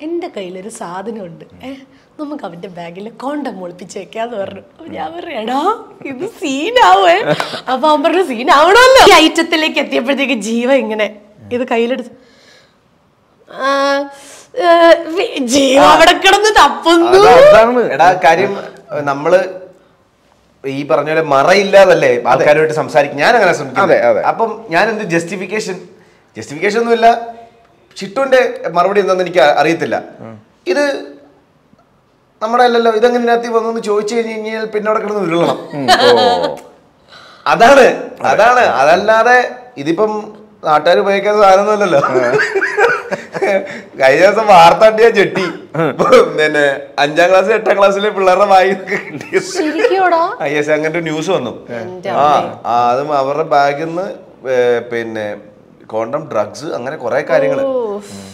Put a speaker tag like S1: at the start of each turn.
S1: എൻ്റെ കയ്യിലൊരു സാധനമുണ്ട് ഏഹ് നമുക്ക് അവൻ്റെ ബാഗിൽ കോണ്ടം ഒളിപ്പിച്ച് വെക്കാന്ന് പറഞ്ഞു അപ്പൊ ഞാൻ പറഞ്ഞു എടാ ഇത് സീനാവേ അപ്പൊ അവൻ പറഞ്ഞു സീനാവണമല്ലോ ഈ ഐറ്റത്തിലേക്ക് എത്തിയപ്പോഴത്തേക്ക് ജീവ ഇങ്ങനെ ഇത് കയ്യിലെടുത്ത് ആ, ഏ, വി- ജീവ അവിടെ കിടന്ന് തപ്പുന്നു
S2: അതാണ്
S3: എടാ കാര്യം നമ്മള് ഈ പറഞ്ഞ പോലെ മറയില്ലാതല്ലേ ആൾക്കാരുമായിട്ട് സംസാരിക്കും ഞാൻ അങ്ങനെ
S2: അതെ, അതെ.
S3: ശ്രമിക്കുന്നത് അപ്പം ഞാൻ എന്ത് ജസ്റ്റിഫിക്കേഷൻ ജസ്റ്റിഫിക്കേഷൻ ഒന്നുമില്ല ചിട്ടുവിന്റെ മറുപടി എന്താണെന്ന് എനിക്ക് അ- അറിയത്തില്ല ഇത് നമ്മുടെ അല്ലല്ലോ ഇതെങ്ങനെ ഇതിനകത്ത് വന്നു ചോദിച്ചു കഴിഞ്ഞ് കഴിഞ്ഞാൽ പിന്നെ അവിടെ കിടന്ന് ഉരുളണം അതാണ് അതാണ് അതല്ലാതെ ഇതിപ്പം നാട്ടുകാർ ഉപയോഗിക്കുന്ന സാധനമൊന്നുമല്ലല്ലോ കഴിഞ്ഞ ദിവസം വാർത്ത കണ്ടിയാ ചെട്ടി പിന്നെ അഞ്ചാം ക്ലാസ് എട്ടാം ക്ലാസ്സിലെ പിള്ളേരുടെ വായി കിട്ടിയത്
S1: ശരിക്കോടാ
S3: ആ യെസ് അങ്ങനത്തെ ന്യൂസ് വന്നു
S1: എൻ്റെ
S3: ആ ആ, അതും അവരുടെ ബാഗിൽ നിന്ന് പിന്നെ കോണ്ടം ഡ്രഗ്സ് അങ്ങനെ കുറെ കാര്യങ്ങൾ